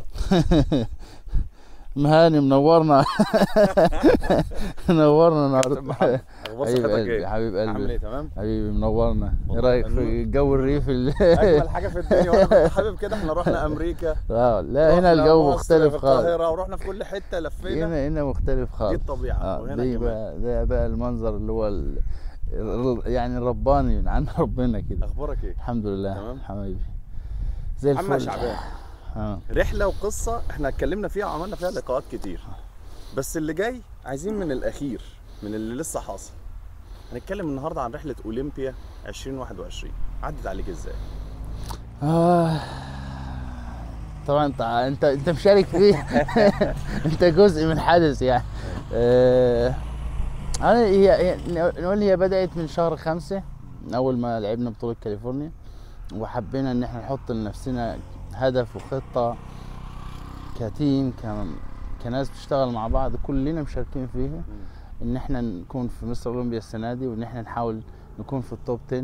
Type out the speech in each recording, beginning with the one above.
مهاني منورنا منورنا النهارده محمد، اخبار حبيب صحتك قلبي ايه؟ حبيب عامل قلبي ايه تمام؟ حبيبي منورنا ايه والله رايك في الم- جو الريف ال... اجمل حاجه في الدنيا وانا كنت حابب كده احنا رحنا امريكا اه لا هنا رحنا الجو مصر، مختلف في خالص القاهره ورحنا في كل حته لفينا هنا هنا مختلف دي خالص الطبيعه اه وهنا دي كمان بقى ده بقى المنظر اللي هو ال... ال- يعني الرباني من عند ربنا كده اخبارك ايه؟ الحمد لله تمام. حبيبي زي الفل محمد شعبان اه رحله وقصه احنا اتكلمنا فيها وعملنا فيها لقاءات كتير بس اللي جاي عايزين من الاخير من اللي لسه حاصل هنتكلم النهارده عن رحله اولمبيا 2021 عدت عليك ازاي؟ آه. طبعا انت انت انت مشارك فيه انت جزء من حدث يعني آه. انا هي هي- نقول هي بدات من شهر خمسة من اول ما لعبنا بطوله كاليفورنيا وحبينا ان احنا نحط لنفسنا هدف وخطه كتيم كان كناس بتشتغل مع بعض كلنا مشاركين فيها ان احنا نكون في مستر اولمبيا السنه دي وان احنا نحاول نكون في التوب 10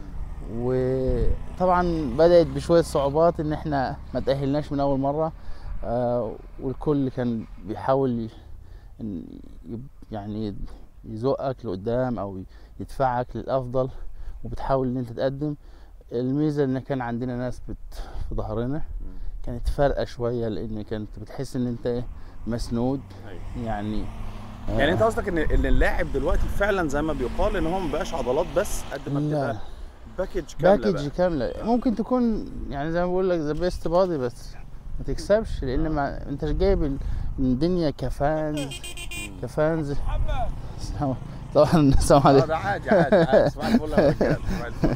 وطبعا بدات بشويه صعوبات ان احنا ما تاهلناش من اول مره آه والكل كان بيحاول ي- إن يب- يعني يزقك لقدام او يدفعك للافضل وبتحاول ان انت تقدم الميزه ان كان عندنا ناس بت في ظهرنا كانت فارقه شويه لان كانت بتحس ان انت إيه مسنود أيوة. يعني يعني انت قصدك ان ان اللاعب دلوقتي فعلا زي ما بيقال ان هو ما بقاش عضلات بس قد ما لا. بتبقى باكج كامله باكج بقى. كامله ممكن تكون يعني زي ما بقول لك ذا بيست بادي بس ما تكسبش لان ما انت جايب ال- الدنيا كفانز كفانز طبعا السلام اه عليكم ده عادي عادي عادي اسمع الفل يا رجاله اسمع الفل.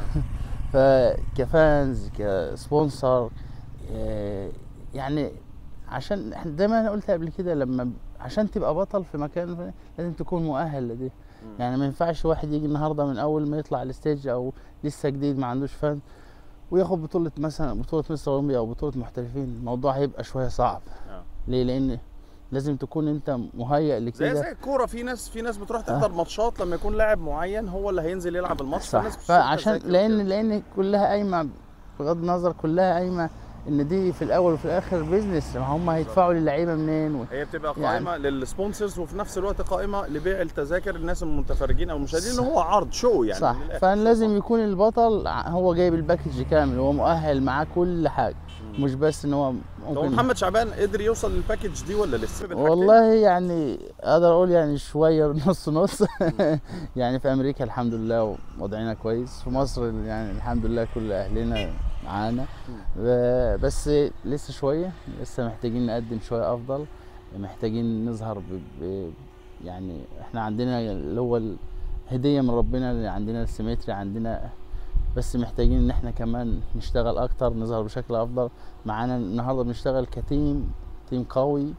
فكفانز كسبونسر آه، يعني عشان احنا زي ما انا قلت قبل كده لما عشان تبقى بطل في مكان لازم تكون مؤهل لده يعني ما ينفعش واحد يجي النهارده من اول ما يطلع الستيج او لسه جديد ما عندوش فن وياخد بطولة مثلا بطولة مستر اولمبيا او بطولة محترفين الموضوع هيبقى شوية صعب آه. ليه لان لازم تكون انت مهيئ زي لكده زي الكوره في ناس في ناس بتروح تحضر ماتشات لما يكون لاعب معين هو اللي هينزل يلعب الماتش صح فالناس بتشوف فعشان تذاكر لان وكده. لان كلها قايمه بغض النظر كلها قايمه ان دي في الاول وفي الاخر بيزنس ما هم هيدفعوا للعيبه منين و... هي بتبقى يعني- قائمه للسبونسرز وفي نفس الوقت قائمه لبيع التذاكر الناس المتفرجين او المشاهدين ان هو عرض شو يعني صح من الآخر. فلازم يكون البطل ع- هو جايب الباكج كامل هو مؤهل معاه كل حاجه مم. مش بس ان هو هو ممكن محمد شعبان قدر يوصل للباكج دي ولا لسه؟ والله يعني اقدر اقول يعني شويه نص نص يعني في امريكا الحمد لله وضعنا كويس في مصر يعني الحمد لله كل اهلنا معانا ب- بس لسه شويه لسه محتاجين نقدم شويه افضل محتاجين نظهر ب... ب... يعني احنا عندنا اللي هو الهديه من ربنا اللي عندنا السيمتري عندنا بس محتاجين ان احنا كمان نشتغل اكتر نظهر بشكل افضل معانا النهارده بنشتغل كتيم تيم قوي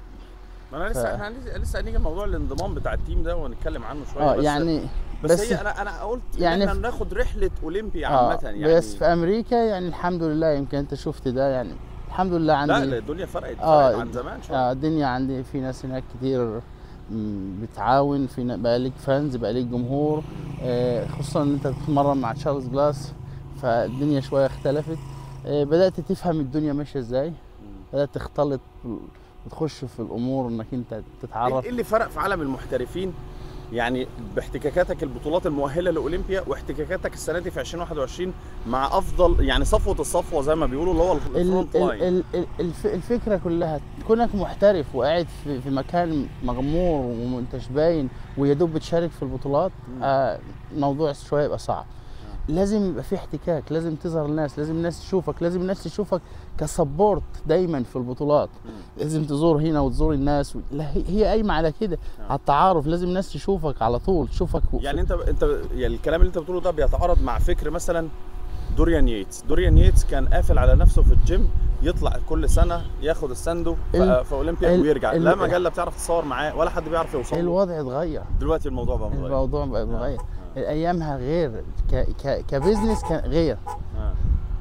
ما انا لسه ف- احنا لسه- لسه هنيجي موضوع الانضمام بتاع التيم ده ونتكلم عنه شويه اه بس يعني بس, بس- هي انا انا قلت يعني يعني احنا في- ناخد رحله اولمبيا اه عامه يعني بس في امريكا يعني الحمد لله يمكن انت شفت ده يعني الحمد لله عندي لا لا، الدنيا فرقت آه، فرقت عن زمان شويه آه الدنيا عندي في ناس هناك كتير مم، بتعاون في نا- بقى ليك فانز بقى ليك جمهور آه خصوصا ان انت بتتمرن مع تشارلز جلاس فالدنيا شويه اختلفت آه بدات تفهم الدنيا ماشيه ازاي بدات تختلط بال- وتخش في الامور انك انت ايه تتعرف إيه اللي فرق في عالم المحترفين يعني باحتكاكاتك البطولات المؤهله لاولمبيا واحتكاكاتك السنه دي في 2021 مع افضل يعني صفوه الصفوه زي ما بيقولوا اللي هو ال- الفرونت ال- لاين ال- ال- الف- الفكره كلها كونك محترف وقاعد في, في مكان مغمور ومنتش باين ويا دوب بتشارك في البطولات مم. آه الموضوع شويه يبقى صعب لازم يبقى في احتكاك لازم تظهر الناس لازم الناس تشوفك لازم الناس تشوفك كسبورت دايما في البطولات مم. لازم تزور هنا وتزور الناس و... لا هي هي قايمه على كده آه. على التعارف لازم الناس تشوفك على طول تشوفك و... يعني انت انت يعني الكلام اللي انت بتقوله ده بيتعارض مع فكر مثلا دوريان ييتس دوريان ييتس كان قافل على نفسه في الجيم يطلع كل سنه ياخد الساندو في, ال- في اولمبيا ال- ويرجع ال- لا مجله بتعرف تصور معاه ولا حد بيعرف يوصل له الوضع اتغير دلوقتي الموضوع بقى متغير الموضوع بقى متغير ايامها غير ك... ك... كبزنس كان غير آه.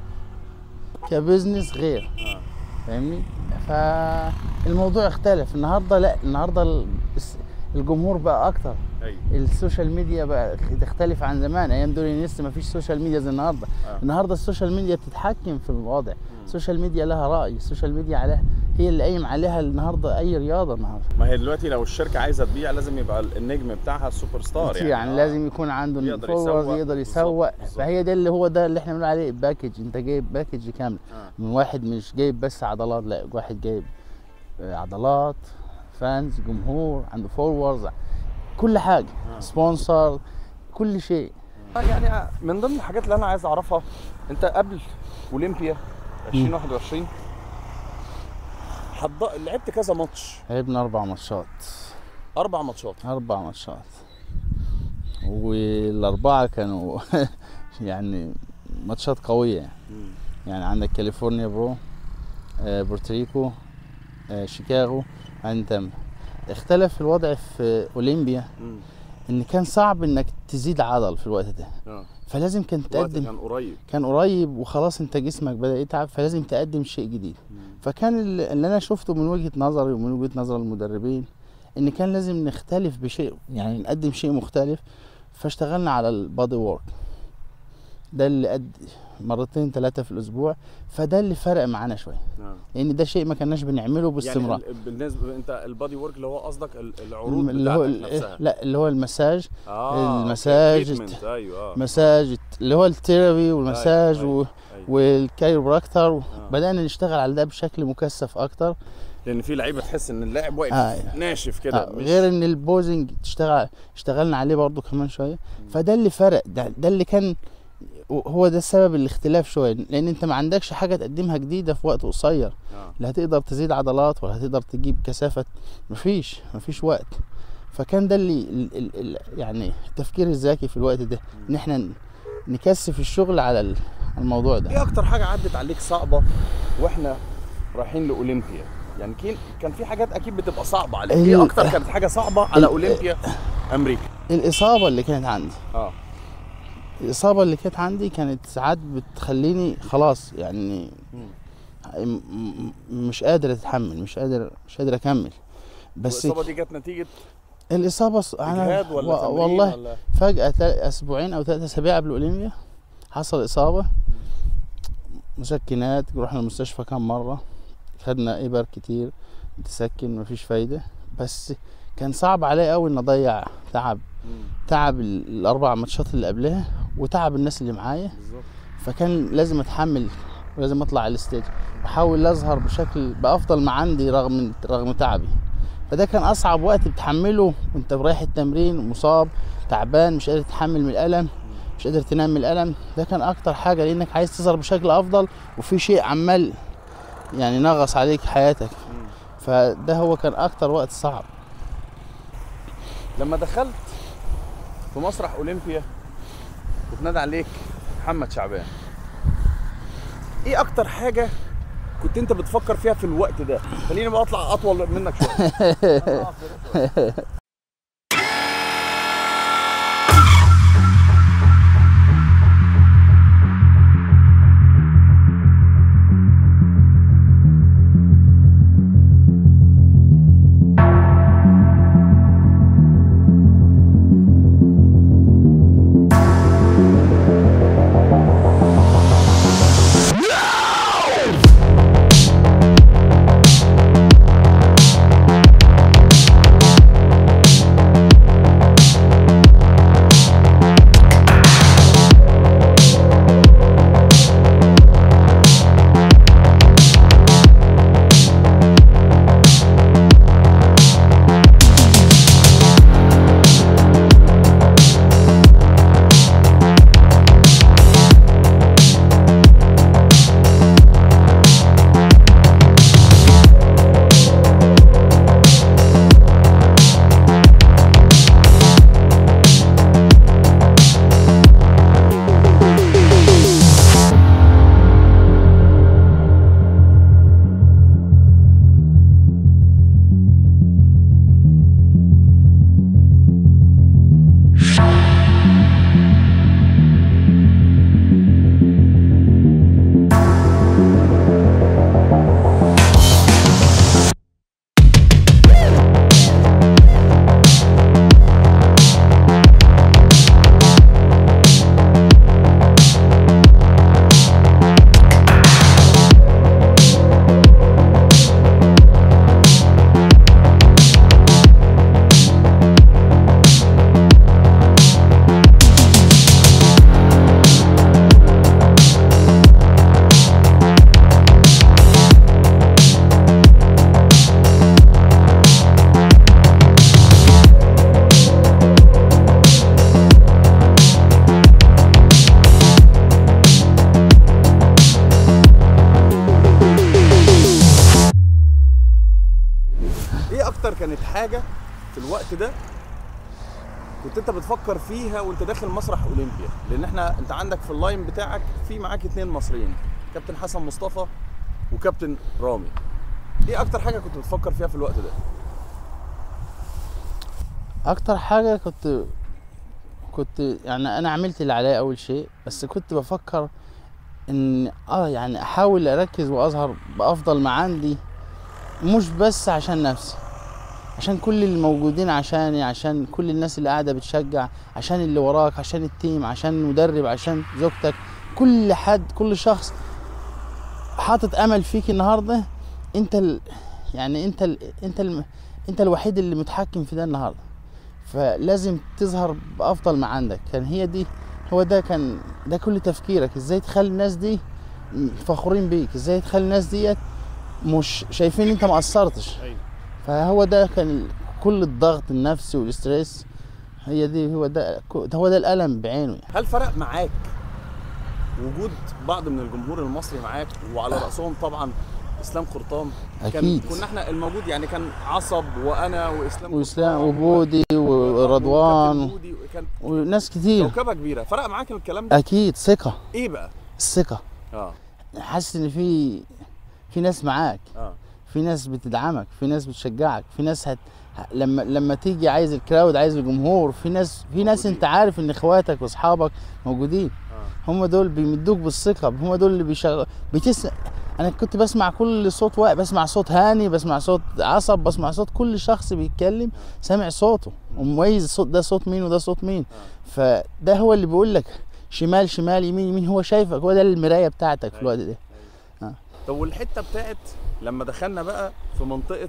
كبزنس غير آه. فاهمني فالموضوع اختلف النهارده لا النهارده ال- الس- الجمهور بقى اكتر ايوه السوشيال ميديا بقى تختلف عن زمان ايام دول لسه ما فيش سوشيال ميديا زي النهارده آه. النهارده السوشيال ميديا بتتحكم في الوضع السوشيال ميديا لها راي السوشيال ميديا عليها هي اللي قايم عليها النهارده اي رياضه النهارده ما هي دلوقتي لو الشركه عايزه تبيع لازم يبقى النجم بتاعها السوبر ستار يعني, يعني آه. لازم يكون عنده يقدر فولورز يسوق. يقدر بالظبط، يسوق بالظبط. فهي ده اللي هو ده اللي احنا بنقول عليه باكج انت جايب باكج كامل آه. من واحد مش جايب بس عضلات لا واحد جايب آه، عضلات فانز جمهور عنده فولورز كل حاجه آه. سبونسر كل شيء يعني من ضمن الحاجات اللي انا عايز اعرفها انت قبل اولمبيا 2021 حض... لعبت كذا ماتش لعبنا اربع ماتشات اربع ماتشات اربع ماتشات والاربعه كانوا يعني ماتشات قويه يعني. يعني عندك كاليفورنيا برو آه، بورتوريكو آه، شيكاغو انت اختلف الوضع في اولمبيا مم. ان كان صعب انك تزيد عضل في الوقت ده اه فلازم كان الوقت تقدم كان قريب كان قريب وخلاص انت جسمك بدا يتعب فلازم تقدم شيء جديد فكان ال- اللي انا شفته من وجهه نظري ومن وجهه نظر المدربين ان كان لازم نختلف بشيء يعني نقدم شيء مختلف فاشتغلنا على البادي وورك ده اللي قد مرتين ثلاثه في الاسبوع فده اللي فرق معانا شويه آه. لان ده شيء ما كناش بنعمله باستمرار يعني ال- بالنسبه انت البادي ورك اللي هو قصدك ال- العروض اللي هو بتاعتك نفسها لا اللي هو المساج اه المساج أوكي. treatment. ايوه اه مساج اللي هو الثيرابي والمساج أيوة، و... أيوة. والكايروبراكتر بدأنا نشتغل على ده بشكل مكثف اكتر لان في لعيبه تحس ان اللاعب واقف آه. ناشف كده آه، مش غير ان البوزنج تشتغل اشتغلنا عليه برضو كمان شويه فده اللي فرق ده, ده اللي كان هو ده السبب الاختلاف شويه لان انت ما عندكش حاجه تقدمها جديده في وقت قصير آه. لا هتقدر تزيد عضلات ولا هتقدر تجيب كثافه مفيش مفيش وقت فكان ده اللي ال ال ال يعني التفكير الذكي في الوقت ده ان احنا ن- نكثف الشغل على ال- على الموضوع ده ايه اكتر حاجه عدت عليك صعبه واحنا رايحين لاولمبيا يعني كان كان في حاجات اكيد بتبقى صعبه عليك ال- ايه اكتر كانت حاجه صعبه على ال- اولمبيا امريكا الاصابه اللي كانت عندي اه الاصابه اللي كانت عندي كانت ساعات بتخليني خلاص يعني مم. م- م- مش قادر اتحمل مش قادر مش قادر اكمل بس الاصابه دي جت نتيجه الاصابه ص- انا اجهاد ولا و- تمرين والله ولا فجاه تل- اسبوعين او ثلاثة اسابيع قبل اولمبيا حصل اصابه مسكنات رحنا المستشفى كام مره خدنا ابر كتير تسكن مفيش فايده بس كان صعب عليا قوي ان اضيع تعب مم. تعب ال- الاربع ماتشات اللي قبلها وتعب الناس اللي معايا بالظبط فكان لازم اتحمل ولازم اطلع على الستيج واحاول اظهر بشكل بافضل ما عندي رغم رغم تعبي فده كان اصعب وقت بتحمله وانت رايح التمرين مصاب تعبان مش قادر تتحمل من الالم مش قادر تنام من الالم ده كان اكتر حاجه لانك عايز تظهر بشكل افضل وفي شيء عمال يعني نغص عليك حياتك مم. فده هو كان اكتر وقت صعب لما دخلت في مسرح اولمبيا وتنادى عليك محمد شعبان ايه اكتر حاجه كنت انت بتفكر فيها في الوقت ده خليني بقى اطلع اطول منك شويه اكتر كانت حاجه في الوقت ده كنت انت بتفكر فيها وانت داخل مسرح اولمبيا لان احنا انت عندك في اللاين بتاعك في معاك اتنين مصريين كابتن حسن مصطفى وكابتن رامي ايه اكتر حاجه كنت بتفكر فيها في الوقت ده اكتر حاجه كنت كنت يعني انا عملت اللي عليا اول شيء بس كنت بفكر ان اه يعني احاول اركز واظهر بافضل ما عندي مش بس عشان نفسي عشان كل الموجودين عشاني عشان كل الناس اللي قاعده بتشجع عشان اللي وراك عشان التيم عشان المدرب عشان زوجتك كل حد كل شخص حاطط امل فيك النهارده انت ال... يعني انت ال... انت ال... انت الوحيد اللي متحكم في ده النهارده فلازم تظهر بافضل ما عندك كان هي دي هو ده كان ده كل تفكيرك ازاي تخلي الناس دي فخورين بيك ازاي تخلي الناس ديت مش شايفين انت ما قصرتش ايوه فهو ده كان ال- كل الضغط النفسي والاسترس هي دي هو ده هو ده الالم بعينه يعني. هل فرق معاك وجود بعض من الجمهور المصري معاك وعلى راسهم طبعا اسلام قرطان أكيد. كان كنا احنا الموجود يعني كان عصب وانا واسلام واسلام قرطان وبودي ورضوان وكابتن بودي، كان وناس كتير كوكبه كبيره فرق معاك الكلام ده اكيد ثقه ايه بقى الثقه اه حاسس ان في في ناس معاك اه في ناس بتدعمك في ناس بتشجعك في ناس هت... ه- لما لما تيجي عايز الكراود عايز الجمهور في ناس في ناس موجودين. انت عارف ان اخواتك واصحابك موجودين اه هم دول بيمدوك بالثقه هم دول اللي بيشغل بتسمع انا كنت بسمع كل صوت واحد بسمع صوت هاني بسمع صوت عصب بسمع صوت كل شخص بيتكلم سامع صوته ومميز الصوت ده صوت مين وده صوت مين فده هو اللي بيقول لك شمال شمال يمين يمين هو شايفك هو ده المرايه بتاعتك في الوقت ده طب والحته بتاعت لما دخلنا بقى في منطقه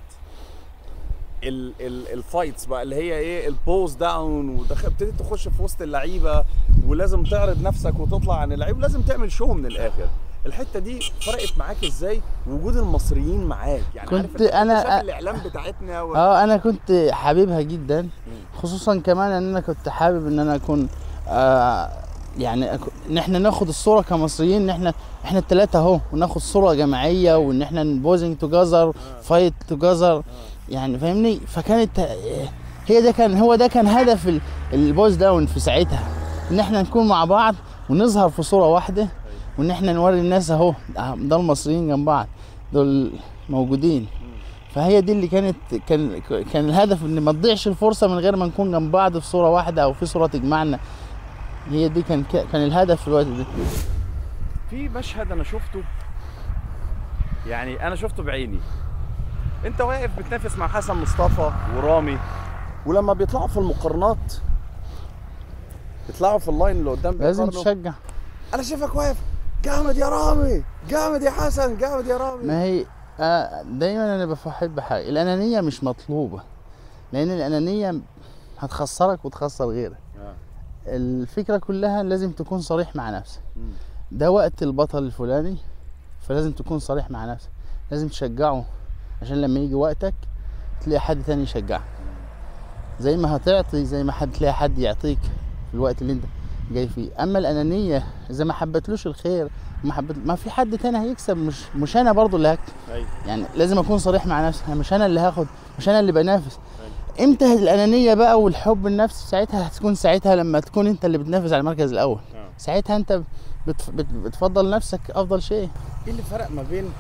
ال ال الفايتس بقى اللي هي ايه البوز داون وابتديت تخش في وسط اللعيبه ولازم تعرض نفسك وتطلع عن اللعيب ولازم تعمل شو من الاخر الحته دي فرقت معاك ازاي وجود المصريين معاك يعني كنت عارف أنت أنا- شايف الاعلام بتاعتنا و... اه انا كنت حاببها جدا خصوصا كمان ان انا كنت حابب ان انا اكون آه يعني أك- ان احنا ناخد الصوره كمصريين ان احنا احنا الثلاثه اهو وناخد صوره جماعيه وان احنا بوزنج توجذر فايت توجذر يعني فاهمني فكانت آه، هي ده كان هو ده كان هدف ال- البوز داون في ساعتها ان احنا نكون مع بعض ونظهر في صوره واحده وان احنا نوري الناس اهو ده المصريين جنب بعض دول موجودين فهي دي اللي كانت كان كان الهدف ان ما تضيعش الفرصه من غير ما نكون جنب بعض في صوره واحده او في صوره تجمعنا هي دي كان كان الهدف في الوقت ده في مشهد انا شفته يعني انا شفته بعيني انت واقف بتنافس مع حسن مصطفى ورامي ولما بيطلعوا في المقارنات يطلعوا في اللاين اللي قدام لازم بيقارنوا. تشجع انا شايفك واقف جامد يا رامي جامد يا حسن جامد يا رامي ما هي آه، دايما انا بحب حاجه الانانيه مش مطلوبه لان الانانيه هتخسرك وتخسر غيرك آه. الفكره كلها لازم تكون صريح مع نفسك مم. ده وقت البطل الفلاني فلازم تكون صريح مع نفسك لازم تشجعه عشان لما يجي وقتك تلاقي حد تاني يشجعك زي ما هتعطي زي ما حد تلاقي حد يعطيك في الوقت اللي انت جاي فيه اما الانانيه اذا ما حبتلوش الخير ما حبت ما في حد تاني هيكسب مش مش انا برضو اللي هكسب ايوه يعني لازم اكون صريح مع نفسي أنا مش انا اللي هاخد مش انا اللي بنافس امتى الانانيه بقى والحب النفسي ساعتها هتكون ساعتها لما تكون انت اللي بتنافس على المركز الاول آه. ساعتها انت بتف... بت... بتفضل نفسك افضل شيء ايه اللي فرق ما بين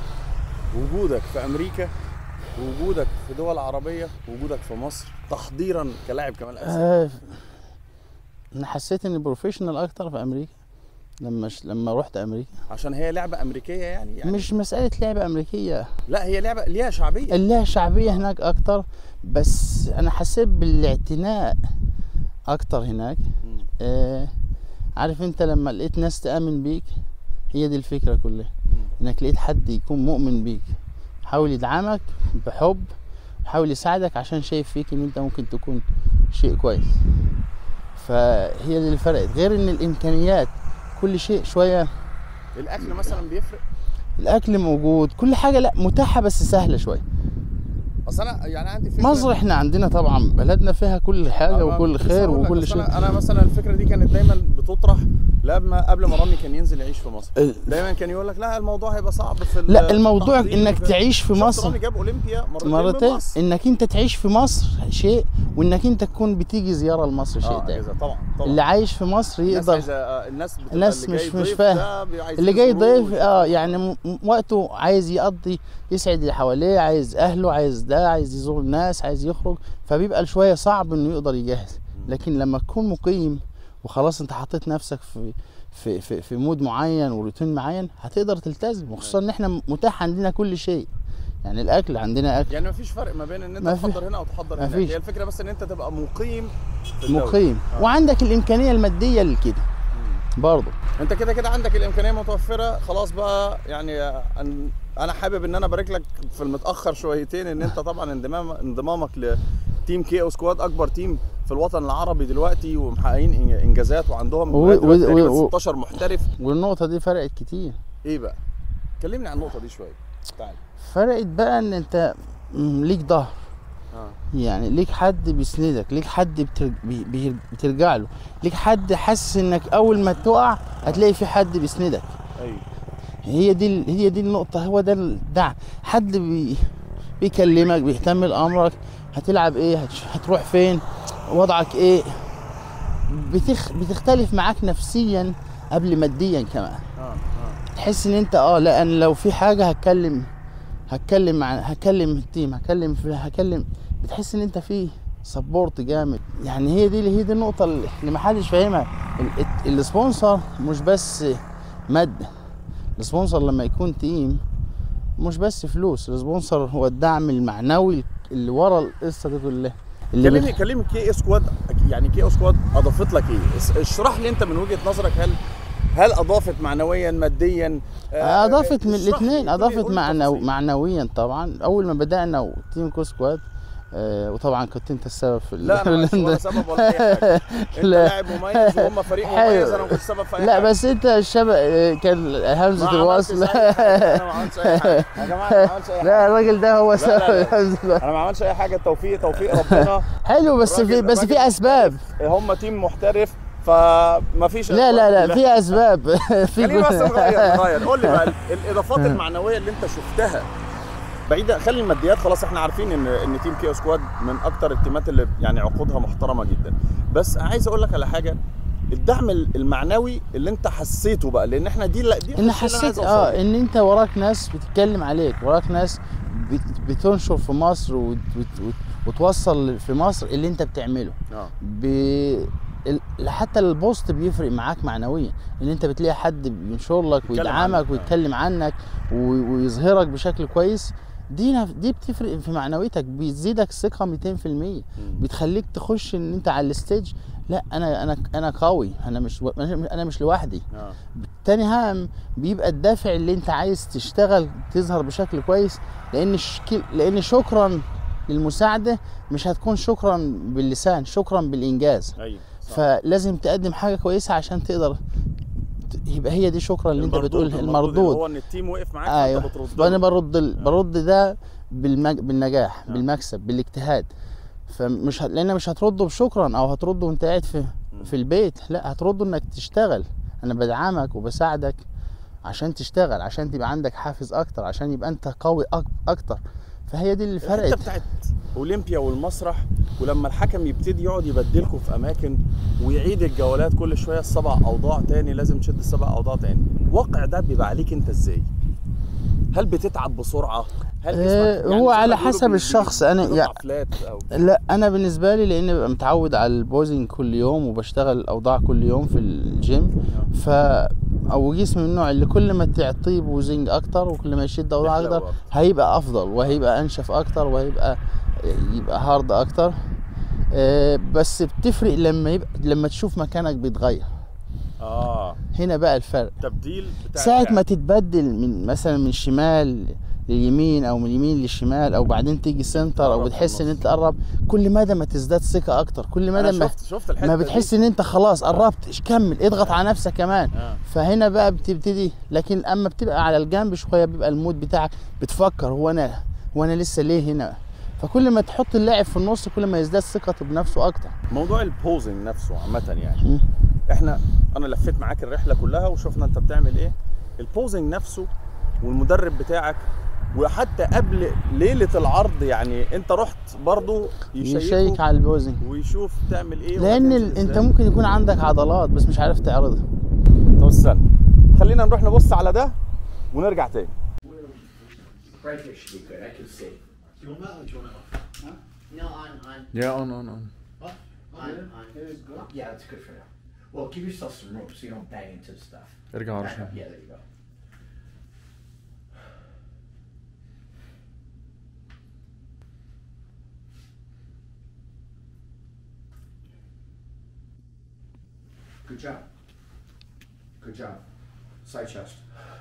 وجودك في امريكا ووجودك في دول عربيه ووجودك في مصر تحضيرا كلاعب كمال اجسام آه انا حسيت اني بروفيشنال اكتر في امريكا لما ش... لما رحت امريكا عشان هي لعبه امريكيه يعني, يعني مش مساله لعبه امريكيه لا هي لعبه ليها شعبيه لها شعبيه هناك اكتر بس انا حسيت بالاعتناء اكتر هناك مم. آه عارف انت لما لقيت ناس تامن بيك هي دي الفكره كلها مم. انك لقيت حد يكون مؤمن بيك حاول يدعمك بحب حاول يساعدك عشان شايف فيك ان انت ممكن تكون شيء كويس فهي دي اللي فرقت غير ان الامكانيات كل شيء شويه الاكل مثلا بيفرق الاكل موجود كل حاجه لا متاحه بس سهله شويه اصل انا يعني عندي فكره مصر احنا عندنا طبعا بلدنا فيها كل حاجه أنا وكل كنت خير لسه هقول لك، وكل أصل شيء أنا, انا مثلا الفكره دي كانت دايما بتطرح لما قبل ما رامي كان ينزل يعيش في مصر ال- دايما كان يقول لك لا الموضوع هيبقى صعب في ال- لا الموضوع التحضير انك وكده. تعيش في شفت مصر رامي جاب اولمبيا مرتين, مرتين من مصر. انك انت تعيش في مصر شيء وانك انت تكون بتيجي زياره لمصر شيء اه تاني أجهزة طبعا طبعا اللي عايش في مصر الناس يقدر عايزة آه، الناس بتبقى الناس اللي مش- جاي مش ضيف فاهم. ده بي- عايزين اللي جاي يزوروه ضيف ويشوفوا. اه يعني م- م- وقته عايز يقضي يسعد اللي حواليه عايز اهله عايز ده عايز يزور الناس عايز يخرج فبيبقى شويه صعب انه يقدر يجهز لكن لما تكون مقيم وخلاص انت حطيت نفسك في في في, في مود معين وروتين معين هتقدر تلتزم وخصوصا ان احنا متاح عندنا كل شيء يعني الاكل عندنا اكل يعني مفيش فرق ما بين ان انت ما في- تحضر هنا او تحضر هناك مفيش. هي الفكره بس ان انت تبقى مقيم في الدولة. مقيم آه. وعندك الامكانيه الماديه لكده برضه انت كده كده عندك الامكانيه متوفره خلاص بقى يعني أن- انا حابب ان انا ابارك لك في المتاخر شويتين ان انت طبعا انضمام انضمامك لتيم كي او سكواد اكبر تيم في الوطن العربي دلوقتي ومحققين إن- انجازات وعندهم و- لغاية دلوقتي و- تقريباً و- 16 محترف والنقطه دي فرقت كتير ايه بقى كلمني عن النقطه دي شويه تعال فرقت بقى ان انت م، ليك ظهر اه يعني ليك حد بيسندك ليك حد بترج... بي... بي... بترجع له ليك حد حاسس انك اول ما تقع هتلاقي في حد بيسندك ايوه هي دي ال- هي دي النقطة هو ده الدعم حد بي... بيكلمك بيهتم لأمرك هتلعب ايه هتش... هتروح فين وضعك ايه بتخ... بتختلف معاك نفسيا قبل ماديا كمان اه اه تحس ان انت اه لا انا لو في حاجه هتكلم هتكلم مع هكلم التيم هكلم في هكلم بتحس ان انت في سبورت جامد يعني هي دي هي دي النقطه اللي اللي محدش فاهمها ال- ال- السبونسر مش بس ماده السبونسر لما يكون تيم مش بس فلوس السبونسر هو الدعم المعنوي اللي ورا القصه دي كلها اللي كلمني بت- كلمني كي او سكواد يعني كي او سكواد اضافت لك ايه اس- اشرح لي انت من وجهه نظرك هل هل اضافت معنويا ماديا آه، اضافت من اشرح لي، الاثنين قول لي- اضافت قول لي معنو تفاصيل. معنويا طبعا اول ما بدانا وتيم كو سكواد آه وطبعا كنت انت السبب في ال- لا انا مش ولا سبب ولا اي حاجه انت لا. لاعب مميز وهم فريق حلو. مميز انا ما كنتش سبب في اي لا حاجه بس انت الشباب آه، كان ما همزه عملتش الوصل أي حاجة. انا ما عملتش اي حاجه يا جماعه أنا ما عملتش اي حاجه لا الراجل ده هو لا، سبب لا. همزة الوصل. انا ما عملتش اي حاجه توفيق توفيق ربنا حلو بس في الراجل- بس الراجل في اسباب هم تيم محترف فما فيش لا لا لا في اسباب في خليني بس كل- نغير نغير قول لي بقى ال- الاضافات المعنويه اللي انت شفتها بعيدا خلي الماديات خلاص احنا عارفين ان ان تيم كيو سكواد من اكتر التيمات اللي يعني عقودها محترمه جدا بس عايز اقول لك على حاجه الدعم ال- المعنوي اللي انت حسيته بقى لان احنا دي لا دي ان الحاجة اللي أنا حسيت عايز أوصل اه لها. ان انت وراك ناس بتتكلم عليك وراك ناس بت- بتنشر في مصر وت- وت- وت- وتوصل في مصر اللي انت بتعمله اه ب... ال- حتى البوست بيفرق معاك معنويا ان انت بتلاقي حد بينشر لك يتكلم ويدعمك عنك، آه. ويتكلم عنك و- ويظهرك بشكل كويس دي نف- دي بتفرق في معنويتك بتزيدك ثقه 200% مم. بتخليك تخش ان انت على الستيج لا انا انا انا قوي انا مش و- انا مش لوحدي اه تاني هام بيبقى الدافع اللي انت عايز تشتغل تظهر بشكل كويس لان شك... لان شكرا للمساعده مش هتكون شكرا باللسان شكرا بالانجاز ايوه صح. فلازم تقدم حاجه كويسه عشان تقدر ت- يبقى هي دي شكرا اللي انت بتقول اللي المردود هو ان التيم وقف معاك ايوه فانت بترد وانا له. برد ال... برد ده بالمج... بالنجاح آه. بالمكسب بالاجتهاد فمش ه... لان مش هترده بشكرا او هترده وانت قاعد في في البيت لا هترده انك تشتغل انا بدعمك وبساعدك عشان تشتغل عشان تبقى عندك حافز اكتر عشان يبقى انت قوي أك... اكتر فهي دي اللي الحته فرقت بتاعت اولمبيا والمسرح ولما الحكم يبتدي يقعد يبدلكم في اماكن ويعيد الجولات كل شويه السبع اوضاع تاني لازم تشد السبع اوضاع تاني الواقع ده بيبقى عليك انت ازاي هل بتتعب بسرعه هل آه، جسمك- هو زي ما على بيقولوا حسب بي- الشخص. بي- أنا بتطلع يع- فلات او لا انا بالنسبه لي لاني ببقى متعود على البوزنج كل يوم وبشتغل الاوضاع كل يوم في الجيم ف او جسمي من النوع اللي كل ما تعطيه بوزنج اكتر وكل ما يشد اوضاع يحلو اكتر أكتر. هيبقى افضل وهيبقى انشف اكتر وهيبقى يبقى هارد اكتر آه، بس بتفرق لما يبقى لما تشوف مكانك بيتغير اه هنا بقى الفرق تبديل بتاع ساعة اللاعب. ما تتبدل من مثلا من الشمال لليمين او من اليمين للشمال او بعدين تيجي سنتر او تقرب بتحس في ان النص. انت قرب كل مدى ما تزداد ثقة اكتر كل مدى انا ما شفت شفت الحته ما دي. بتحس ان انت خلاص قربت إيش كمل اضغط على نفسك كمان آه. فهنا بقى بتبتدي لكن اما بتبقى على الجنب شويه بيبقى المود بتاعك بتفكر هو انا هو انا لسه ليه هنا فكل ما تحط اللاعب في النص كل ما يزداد ثقته بنفسه اكتر موضوع البوزنج نفسه عامه يعني مم. احنا انا لفيت معاك الرحله كلها وشفنا انت بتعمل ايه البوزنج نفسه والمدرب بتاعك وحتى قبل ليله العرض يعني انت رحت برضو يشيك يشيك على البوزنج ويشوف تعمل ايه لان وهتنزل ال... انت إزاي. ممكن يكون عندك عضلات بس مش عارف تعرضها طب استنى خلينا نروح نبص على ده ونرجع تاني Right here should be good. I can see. Do you want that or do you want it off? No, on on Yeah, on, on, on. Off? on Yeah, on. It is good. Yeah, that's good for now. Well, give yourself some room so you don't bang into the stuff. ارجع ورا Back شوية. up. Yeah, there you go. Good job. Good job. Side chest.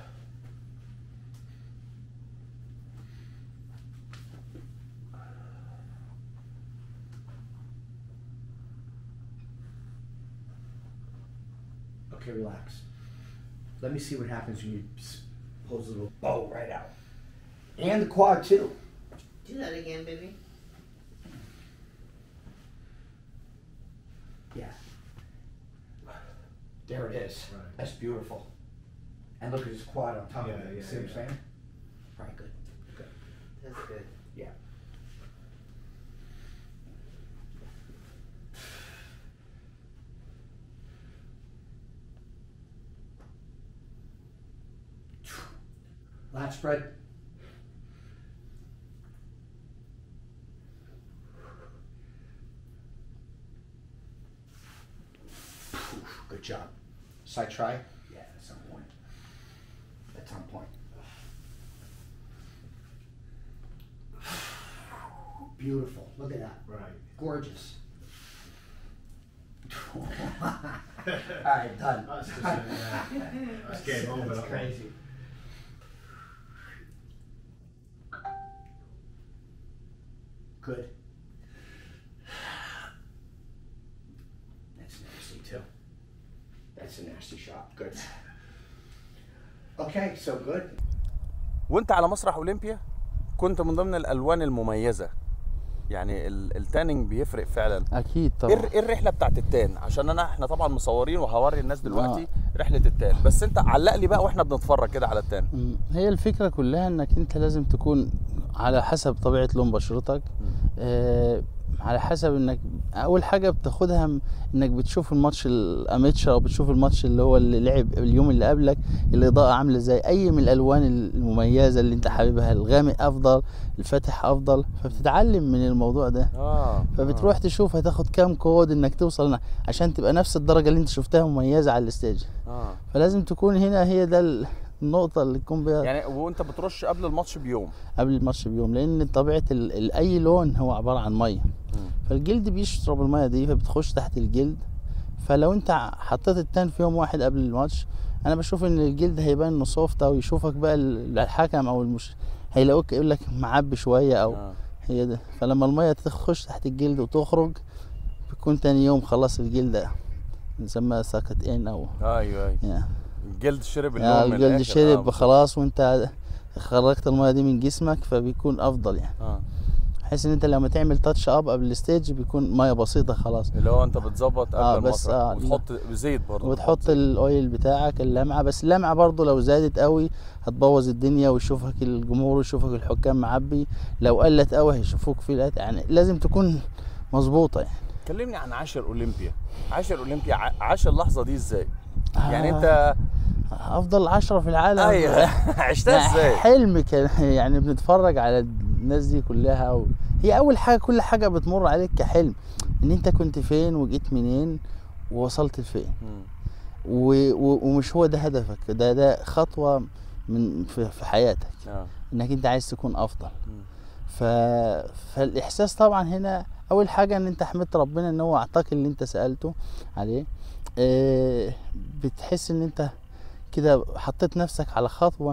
Okay, relax. Let me see what happens when you s- pulls a little bow right out. And the quad too. Do that again, baby. Yeah. There it is. Right. That's beautiful. And look at his quad on top Yeah, of it. yeah, see what I'm yeah. saying? Right, good. Good. That's good. Yeah. Lat spread. Good job. Side try. Yeah, that's on point. That's on point. Beautiful. Look at that. Right. Gorgeous. All right, done. That's just, uh, that's game over, That's that one. crazy. Good. That's nasty too. That's a nasty shot. Good. Okay, so good. وانت على مسرح اولمبيا كنت من ضمن الالوان المميزه يعني ال- التانينج بيفرق فعلا اكيد ايه طبعا الر- ايه الرحله بتاعت التان عشان انا احنا طبعا مصورين وهوري الناس دلوقتي رحله التان بس انت علق لي بقى واحنا بنتفرج كده على التان مم. هي الفكرة كلها انك انت لازم تكون على حسب طبيعة لون بشرتك آه على حسب انك اول حاجة بتاخدها م- انك بتشوف الماتش الاميتشر او بتشوف الماتش اللي هو اللي لعب اليوم اللي قبلك الاضاءة عاملة ازاي اي من الالوان المميزة اللي انت حاببها الغامق افضل الفاتح افضل فبتتعلم من الموضوع ده اه فبتروح تشوف هتاخد كام كود انك توصل هنا عشان تبقى نفس الدرجة اللي انت شفتها مميزة على الستيج اه فلازم تكون هنا هي ده ال- النقطة اللي تكون بيها يعني وانت بترش قبل الماتش بيوم قبل الماتش بيوم لان طبيعه ال- ال- اي لون هو عباره عن ميه فالجلد بيشرب الميه دي فبتخش تحت الجلد فلو انت ع- حطيت التان في يوم واحد قبل الماتش انا بشوف ان الجلد هيبان انه سوفت او يشوفك بقى ال- الحكم او المش هيلاقوك يقول لك معبي شويه او آه. هي ده فلما الميه تخش تحت الجلد وتخرج بيكون تاني يوم خلاص الجلد نسميها ساكت ان او ايوه ايوه يعني الجلد شرب اللون يعني من الجلد الآخر. شرب آه، بالظبط. خلاص وانت خرجت الميه دي من جسمك فبيكون افضل يعني اه بحيث ان انت لما تعمل تاتش اب قبل الستيج بيكون ميه بسيطه خلاص اللي هو انت بتظبط قبل آه، بس، المسرح آه، وتحط زيت برضه وتحط الاويل بتاعك اللمعه بس اللمعه برضو لو زادت قوي هتبوظ الدنيا ويشوفك الجمهور ويشوفك الحكام معبي لو قلت قوي هيشوفوك في الأت- يعني لازم تكون مظبوطه يعني كلمني عن عاشر اولمبيا عاشر اولمبيا ع- عاش اللحظه دي ازاي يعني آه، انت افضل عشرة في العالم ايوه عشتها يعني ازاي حلم كان يعني بنتفرج على الناس دي كلها و... هي اول حاجه كل حاجه بتمر عليك كحلم ان انت كنت فين وجيت منين ووصلت لفين مم. و... و... ومش هو ده هدفك ده ده خطوه من في, في حياتك اه انك انت عايز تكون افضل مم. ف... فالاحساس طبعا هنا اول حاجه ان انت حمدت ربنا ان هو اعطاك اللي انت سالته عليه آه، بتحس ان انت كده حطيت نفسك على خطوه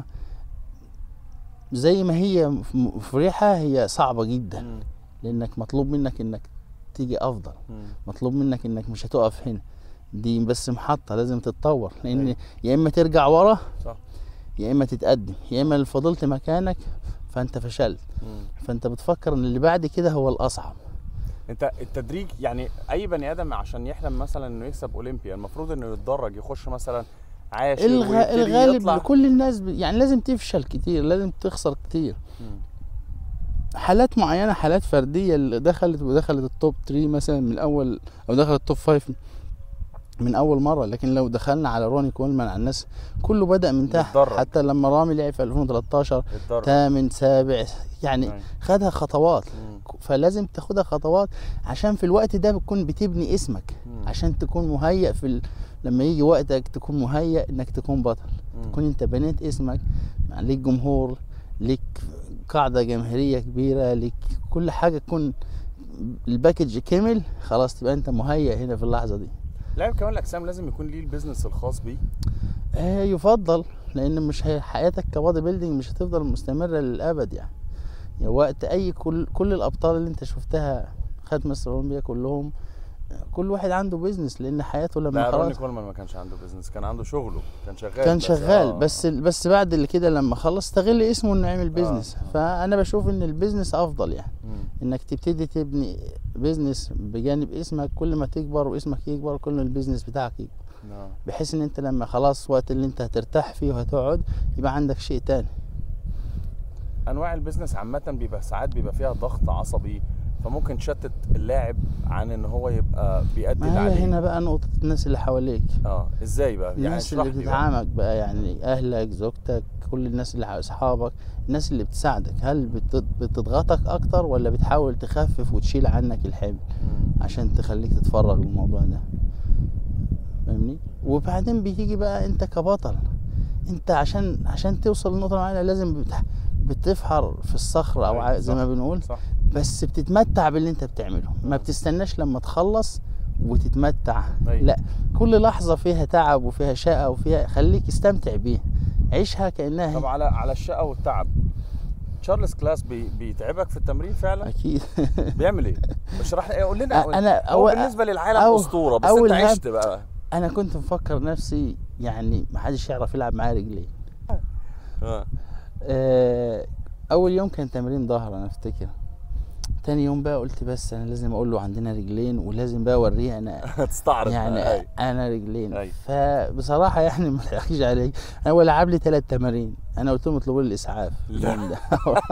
زي ما هي م- مريحه هي صعبه جدا مم. لانك مطلوب منك انك تيجي افضل مم. مطلوب منك انك مش هتقف هنا دي بس محطه لازم تتطور لان أيوة. يا اما ترجع ورا صح يا اما تتقدم يا اما لو فضلت مكانك فانت فشلت مم. فانت بتفكر ان اللي بعد كده هو الاصعب انت التدريج يعني اي بني ادم عشان يحلم مثلا انه يكسب اولمبيا المفروض انه يتدرج يخش مثلا عاشر الغ... ويبتدي الغالب يطلع لكل الناس ب... يعني لازم تفشل كتير لازم تخسر كتير مم. حالات معينه حالات فرديه اللي دخلت ودخلت التوب 3 مثلا من اول او دخلت التوب 5 من اول مره لكن لو دخلنا على روني كولمان على الناس كله بدا من تحت متدرج. حتى لما رامي لعب في 2013 يتدرج ثامن سابع يعني أيوة. خدها خطوات مم. فلازم تاخدها خطوات عشان في الوقت ده بتكون بتبني اسمك مم. عشان تكون مهيأ في ال... لما يجي وقتك تكون مهيأ انك تكون بطل مم. تكون انت بنيت اسمك ليك جمهور ليك قاعدة جماهيرية كبيرة ليك كل حاجة تكون الباكج كامل خلاص تبقى انت مهيأ هنا في اللحظة دي لاعب كمال الاجسام لازم يكون ليه البيزنس الخاص بيه آه يفضل لان مش هي حياتك كبادي بيلدينج مش هتفضل مستمرة للابد يعني. يعني وقت اي كل كل الابطال اللي انت شفتها خد مصر اولمبيا كلهم كل واحد عنده بيزنس لان حياته لما لا روني خلاص كولمان ما كانش عنده بيزنس كان عنده شغله كان شغال كان بس شغال آه. بس بس بعد اللي كده لما خلص استغل اسمه انه يعمل بيزنس آه. فانا بشوف ان البيزنس افضل يعني مم. انك تبتدي تبني بيزنس بجانب اسمك كل ما تكبر واسمك يكبر كل ما البيزنس بتاعك يكبر نعم. بحيث ان انت لما خلاص وقت اللي انت هترتاح فيه وهتقعد يبقى عندك شيء تاني انواع البيزنس عامه بيبقى ساعات بيبقى فيها ضغط عصبي فممكن تشتت اللاعب عن ان هو يبقى بيأدي اللي ما هي عليه هنا بقى نقطة الناس اللي حواليك اه ازاي بقى يعني الناس اشرح اللي لي بقى. بتدعمك بقى يعني اهلك زوجتك كل الناس اللي حو- اصحابك الناس اللي بتساعدك هل بت- بتضغطك اكتر ولا بتحاول تخفف وتشيل عنك الحمل مم. عشان تخليك تتفرغ للموضوع ده فاهمني وبعدين بتيجي بقى انت كبطل انت عشان عشان توصل لنقطه معينه لازم بت- بتفحر في الصخر او أيوة، ع- زي صح، ما بنقول صح بس بتتمتع باللي انت بتعمله ما آه. بتستناش لما تخلص وتتمتع أيوة. لا كل لحظه فيها تعب وفيها شقه وفيها خليك استمتع بيها عيشها كانها طب هي. على على الشقه والتعب تشارلز كلاس بي بيتعبك في التمرين فعلا اكيد بيعمل ايه اشرح لي قول لنا أنا هو أول- بالنسبه للعالم أو- اسطوره بس أول انت هم- عشت بقى انا كنت مفكر نفسي يعني ما حدش يعرف يلعب معايا رجلي اه آه، اول يوم كان تمرين ظهر انا افتكر تاني يوم بقى قلت بس انا لازم اقول له عندنا رجلين ولازم بقى اوريه انا تستعرض يعني بقى. أيوة. انا رجلين أي. فبصراحه يعني ما تحكيش علي انا هو لعب لي ثلاث تمارين انا قلت لهم اطلبوا لي الاسعاف لا. اليوم ده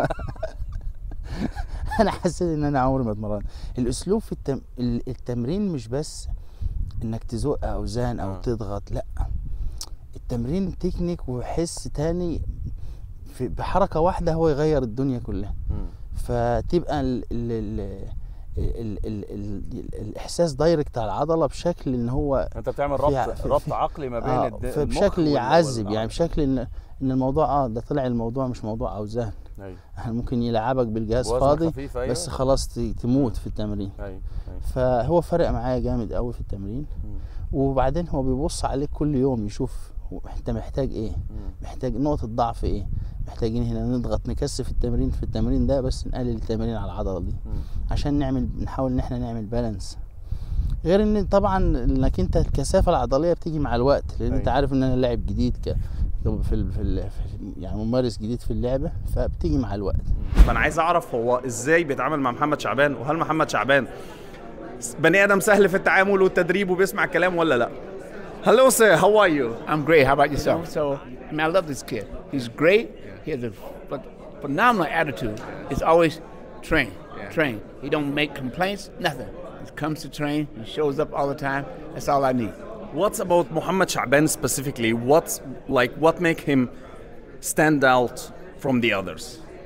انا حسيت ان انا عمري ما اتمرنت الاسلوب في التم... ال- التمرين مش بس انك تزق اوزان او آه. تضغط لا التمرين تكنيك وحس تاني في بحركه واحده هو يغير الدنيا كلها مم. فتبقى ال ال ال ال ال ال الاحساس دايركت على العضله بشكل ان هو انت بتعمل في- ربط في- ربط في- عقلي ما بين آه الد- المخ فبشكل وال- يعذب وال- يعني آه. بشكل ان ان الموضوع اه ده طلع الموضوع مش موضوع اوزان ايوه يعني ممكن يلعبك بالجهاز وزن فاضي خفيف، أيوة. بس خلاص ت- تموت في التمرين ايوه ايوه فهو فرق معايا جامد قوي في التمرين مم. وبعدين هو بيبص عليك كل يوم يشوف هو انت محتاج ايه مم. محتاج نقطة ضعف ايه محتاجين هنا نضغط نكثف التمرين في التمرين ده بس نقلل التمرين على العضلة دي مم. عشان نعمل نحاول ان احنا نعمل بالانس غير ان طبعا انك انت الكثافة العضلية بتيجي مع الوقت لان انت أيوة. عارف ان انا لاعب جديد ك في ال... في, ال... في يعني ممارس جديد في اللعبة فبتيجي مع الوقت فانا عايز اعرف هو ازاي بيتعامل مع محمد شعبان وهل محمد شعبان بني ادم سهل في التعامل والتدريب وبيسمع الكلام ولا لا Hello sir, how are you? I'm great. How about yourself? So, I mean, I love this kid. He's great. He has a ph- phenomenal attitude. It's always train, train. He don't make complaints, nothing. He comes to train. He shows up all the time. That's all I need. What's about Muhammad Sha'ban specifically? What's like what make him stand out from the others?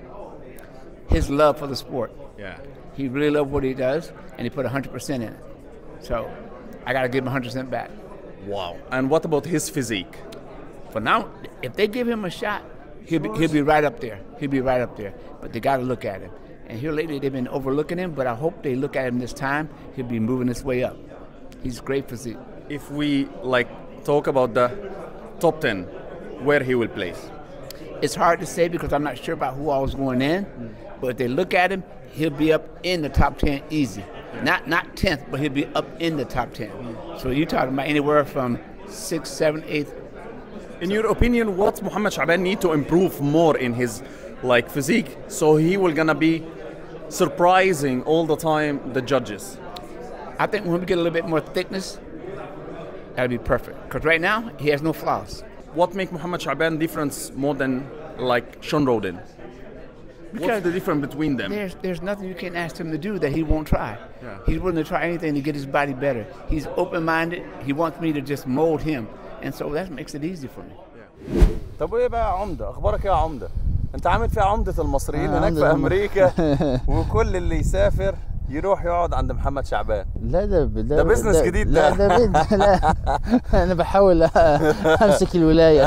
His love for the sport. Yeah. He really loved what he does, and he put 100% in it. So, I got to give him 100% back. Wow. And what about his physique? For now, if they give him a shot, he'll be, he'll be right up there. He'll be right up there. But they got to look at him. And here lately, they've been overlooking him, but I hope they look at him this time. He'll be moving his way up. He's great physique. If we like talk about the top 10, where he will place? It's hard to say because I'm not sure about who all is going in. But if they look at him, he'll be up in the top 10 easy. Not not 10th, but he'll be up in the top 10. So you're talking about anywhere from 6th, 7th, 8th. In your opinion, what Muhammad Sha'ban need to improve more in his like physique so he will gonna be surprising all the time the judges? I think when we get a little bit more thickness, that'll be perfect. Because right now, he has no flaws. What make Muhammad Shaban difference more than like Sean Roden? What's Because the difference between them? There's, there's nothing you can ask him to do that he won't try. Yeah. He's willing to try anything to get his body better. He's open minded. He wants me to just mold him. And so that makes it easy for me. طب وايه بقى يا عمده اخبارك ايه يا عمده انت عامل فيها عمده المصريين آه، هناك عمدة في الم- امريكا وكل اللي يسافر يروح يقعد عند محمد شعبان لا ده ده, ده بيزنس جديد لا ده. ده بيت لا انا بحاول امسك الولايه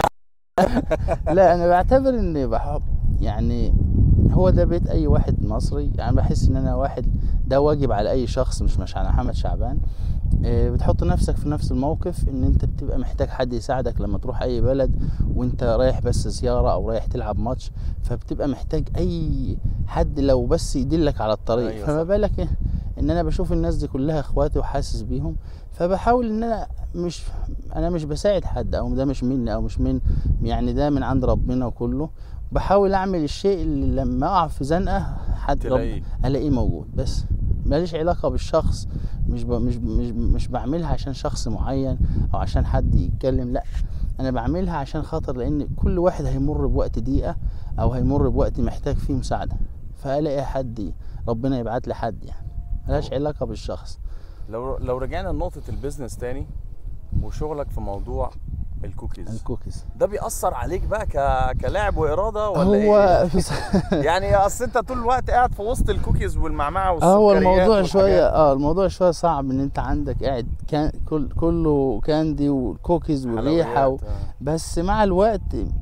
لا انا بعتبر اني بحب يعني هو ده بيت اي واحد مصري يعني بحس ان انا واحد ده واجب على اي شخص مش مش على محمد شعبان إيه، بتحط نفسك في نفس الموقف ان انت بتبقى محتاج حد يساعدك لما تروح اي بلد وانت رايح بس زياره او رايح تلعب ماتش فبتبقى محتاج اي حد لو بس يدلك على الطريق أيوة فما صح. بالك إيه؟ ان انا بشوف الناس دي كلها اخواتي وحاسس بيهم فبحاول ان انا مش انا مش بساعد حد او ده مش مني او مش من يعني ده من عند ربنا وكله بحاول اعمل الشيء اللي لما اقع في زنقه حد تلاقيه. رب الاقيه موجود بس ماليش علاقه بالشخص مش ب... مش مش مش بعملها عشان شخص معين او عشان حد يتكلم لا انا بعملها عشان خاطر لان كل واحد هيمر بوقت ضيقه او هيمر بوقت محتاج فيه مساعده فالاقي حد ربنا يبعت لي حد يعني ملهاش علاقه بالشخص لو لو رجعنا لنقطه البيزنس تاني وشغلك في موضوع الكوكيز الكوكيز ده بيأثر عليك بقى ك... كلاعب وإرادة ولا هو إيه؟ يعني أصل أنت طول الوقت قاعد في وسط الكوكيز والمعمعة والسكريات هو الموضوع والحاجات. شويه اه الموضوع شويه صعب ان انت عندك قاعد كان كل كله كاندي والكوكيز والريحه و... حلويات، آه. بس مع الوقت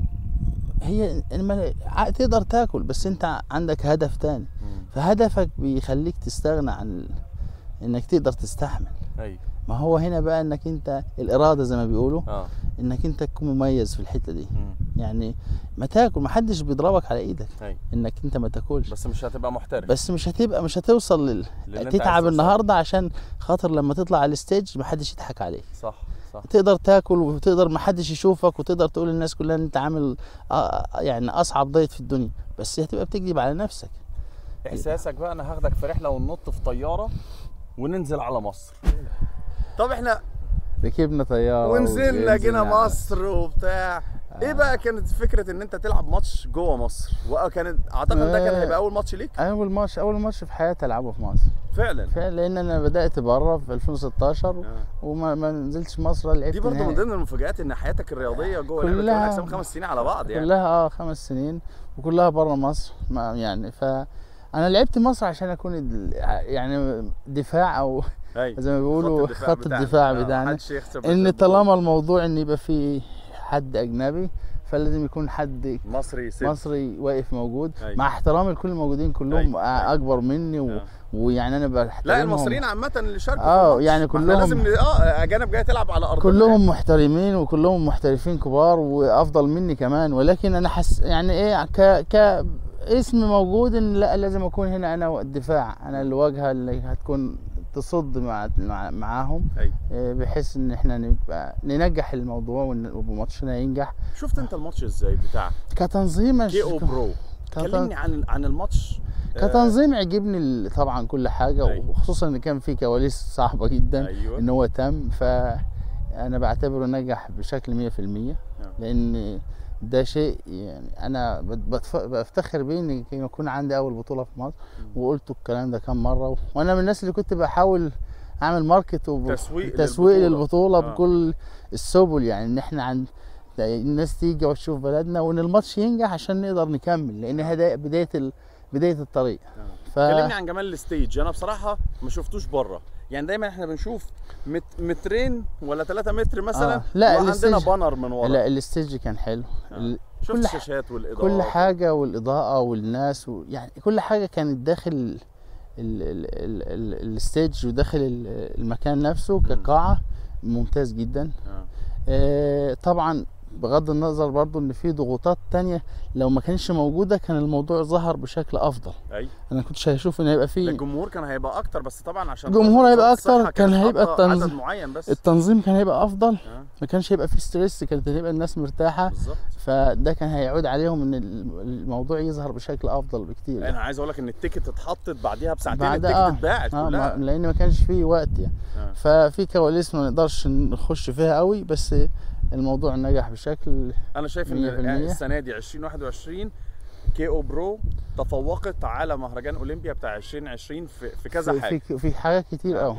هي لما ع- تقدر تاكل بس انت عندك هدف تاني مم. فهدفك بيخليك تستغنى عن ال... انك تقدر تستحمل أيوه ما هو هنا بقى انك انت الاراده زي ما بيقولوا اه انك انت تكون مميز في الحته دي مم. يعني ما تاكل ما حدش بيضربك على ايدك أيوه انك انت ما تاكلش بس مش هتبقى محترف بس مش هتبقى مش هتوصل لل... للي أنت عايز تتعب توصله. النهارده عشان خاطر لما تطلع على الستيج ما حدش يضحك عليك صح صح تقدر تاكل وتقدر ما حدش يشوفك وتقدر تقول للناس كلها ان انت عامل آه، يعني اصعب دايت في الدنيا بس هتبقى بتكذب على نفسك إحساسك بقى أنا هاخدك في رحلة وننط في طيارة وننزل على مصر طب احنا ركبنا طياره ونزلنا جينا ونزلنا- مصر وبتاع ايه بقى كانت فكره ان انت تلعب ماتش جوه مصر وكانت اعتقد ده كان آه. هيبقى اول ماتش ليك اول ماتش اول ماتش في حياتي العبه في مصر فعلا فعلا لان انا بدات بره في 2016 آه. وما ما نزلتش مصر لعبت دي برضه من نهائي. ضمن المفاجآت ان حياتك الرياضيه جوه لعبه كلها- كلها خمس سنين على بعض يعني كلها اه خمس سنين وكلها بره مصر ما يعني ف انا لعبت مصر عشان اكون ال- يعني دفاع او أيوة. زي ما بيقولوا خط خط بتاعنا. الدفاع آه، بتاعنا محدش يخسر ان بس طالما الموضوع ان يبقى في حد اجنبي فلازم يكون حد مصري يسد مصري واقف موجود أيوة. مع احترامي لكل الموجودين كلهم أيوة. أيوة. اكبر مني و... آه. ويعني انا بحترمهم لا المصريين عامه اللي شاركوا آه، في الماتش. يعني ما إحنا كلهم- لازم ن- اه اجانب جايه تلعب على ارضنا كلهم محترمين وكلهم محترفين كبار وافضل مني كمان ولكن انا حس يعني ايه ك ك اسم موجود ان لا لازم اكون هنا انا الدفاع انا الواجهه اللي هتكون تصد مع مع- معاهم أيوة. إيه، بحيث ان احنا نبقى ننجح الموضوع وإن- وماتشنا ينجح شفت انت الماتش ازاي بتاع كتنظيم كي او برو كتن- كلمني عن عن الماتش آه، كتنظيم عجبني ال- طبعا كل حاجه أيوة. وخصوصا ان كان في كواليس صعبه جدا أيوة. ان هو تم فانا بعتبره نجح بشكل 100% لان ده شيء يعني انا بت- بتف- بفتخر بيه ان يكون عندي اول بطوله في مصر وقلت الكلام ده كام مره و... وانا من الناس اللي كنت بحاول اعمل ماركت وب... تسويق تسويق للبطولة. للبطوله آه. بكل السبل يعني ان احنا عند الناس تيجي وتشوف بلدنا وان الماتش ينجح عشان نقدر نكمل لان هذا بدايه ال... بدايه الطريق ف... كلمني عن جمال الستيج انا بصراحه ما شفتوش بره يعني دايما احنا بنشوف مت مترين ولا 3 متر مثلا آه. لا، وعندنا الستيج- بانر من ورا لا الاستيج كان حلو ال... شفت كل ح- الشاشات والاضاءه كل حاجة والإضاءة والناس و... يعني كل حاجة كانت داخل ال... ال... ال... ال... ال... الستيج وداخل ال- المكان نفسه كقاعة ممتاز جدا آه. آه طبعا بغض النظر برضو ان في ضغوطات تانية لو ما كانش موجودة كان الموضوع ظهر بشكل افضل اي انا كنت هشوف ان هيبقى فيه الجمهور كان هيبقى اكتر بس طبعا عشان الجمهور هيبقى وزارة الصحة أكتر، كان كانت هيبقى حاطة التنظيم- عدد معين بس التنظيم كان هيبقى افضل آه. ما كانش هيبقى فيه ستريس كانت هتبقى الناس مرتاحة بالظبط فده كان هيعود عليهم ان الموضوع يظهر بشكل افضل بكتير انا عايز اقول لك ان التيكت اتحطت بعديها بساعتين بعد- التيكت آه. اتباعت آه كلها ما- لان ما كانش فيه وقت يعني آه. ففي كواليس ما نقدرش نخش فيها قوي بس الموضوع نجح بشكل انا شايف ان 100%. السنه دي 2021 كي او برو تفوقت على مهرجان اولمبيا بتاع 2020 في, في كذا في- حاجه في في حاجات كتير قوي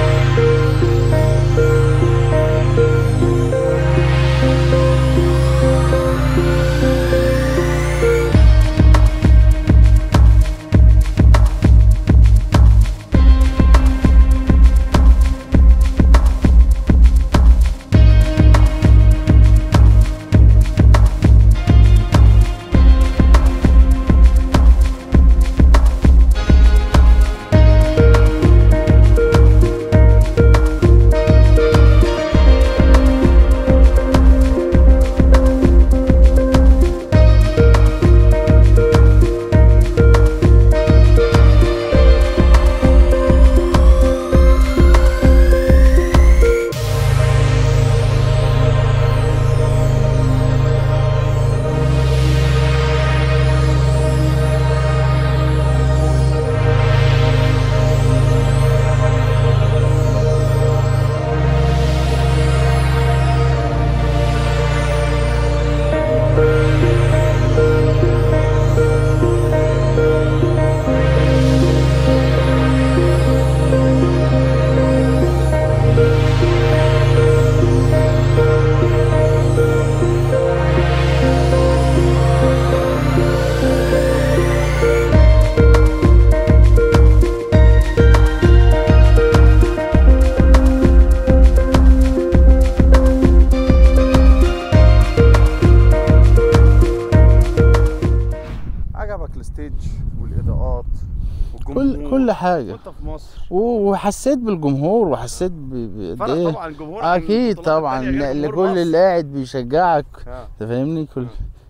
عجبك الستيج والاضاءات كل والجمهور كل حاجه وانت في مصر و- وحسيت بالجمهور وحسيت ب- بقد فرق ايه طبعا الجمهور عن اكيد البطولات طبعا التانية غير جمهور لكل مصر. اللي قاعد بيشجعك آه. انت فاهمني كل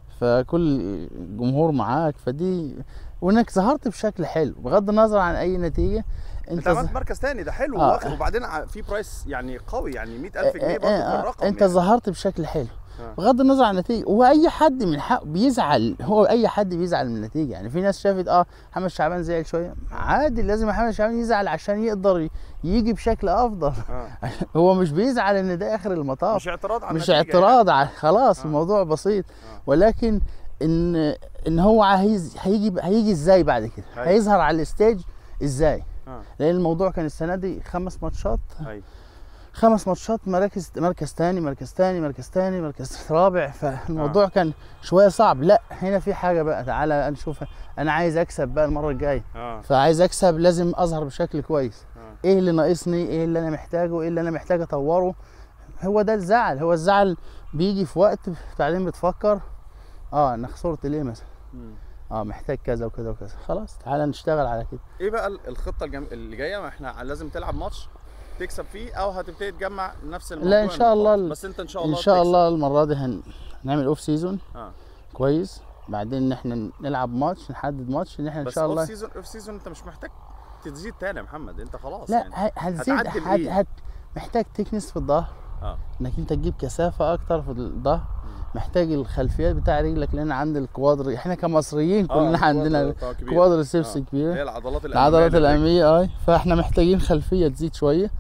فكل الجمهور معاك فدي وانك ظهرت بشكل حلو بغض النظر عن اي نتيجه انت انت عملت ظ- مركز تاني ده حلو آه. واخد وبعدين ع- في برايس يعني قوي يعني 100000 جنيه آه، برضه آه، كان آه، رقم انت يعني. ظهرت بشكل حلو آه. بغض النظر عن النتيجه واي حد من حقه بيزعل هو اي حد بيزعل من النتيجه يعني في ناس شافت اه محمد شعبان زعل شويه عادي لازم محمد شعبان يزعل عشان يقدر ي- يجي بشكل افضل آه. هو مش بيزعل ان ده اخر المطاف مش اعتراض على مش النتيجة اعتراض على خلاص آه. الموضوع بسيط آه. ولكن ان ان هو عايز هيجي هيجي ازاي بعد كده أيوة. هيظهر على الستيج ازاي آه. لان الموضوع كان السنه دي خمس ماتشات يعني. أيوة. خمس ماتشات مراكز مركز تاني مركز تاني مركز تاني مركز رابع فالموضوع آه. كان شويه صعب لا هنا في حاجه بقى تعالى نشوف انا عايز اكسب بقى المره الجايه اه فعايز اكسب لازم اظهر بشكل كويس آه. ايه اللي ناقصني ايه اللي انا محتاجه ايه اللي انا محتاج اطوره هو ده الزعل هو الزعل بيجي في وقت بعدين بتفكر اه انا خسرت ليه مثلا مم. اه محتاج كذا وكذا وكذا خلاص تعالى نشتغل على كده ايه بقى ال- الخطه الجم... اللي جايه ما احنا لازم تلعب ماتش تكسب فيه او هتبتدي تجمع نفس الموضوع لا، إن شاء الله النقاط. ال- بس انت ان شاء الله ان شاء تكسب. الله المره دي هن... هنعمل اوف سيزون اه كويس بعدين ان احنا نلعب ماتش نحدد ماتش ان احنا ان بس شاء الله اوف سيزون اوف سيزون انت مش محتاج تزيد تاني يا محمد انت خلاص لا يعني ه- هتزيد هتعدل هت... إيه؟ هت... محتاج تكنس في الظهر اه انك انت تجيب كثافه اكتر في الظهر محتاج الخلفيات بتاع رجلك لان عند الكوادر احنا كمصريين آه، كلنا عندنا الكوادر طبعاً كبيرة. كوادر سيبس آه. كبيره هي العضلات الاماميه العضلات للرجل. الاماميه اه فاحنا محتاجين خلفيه تزيد شويه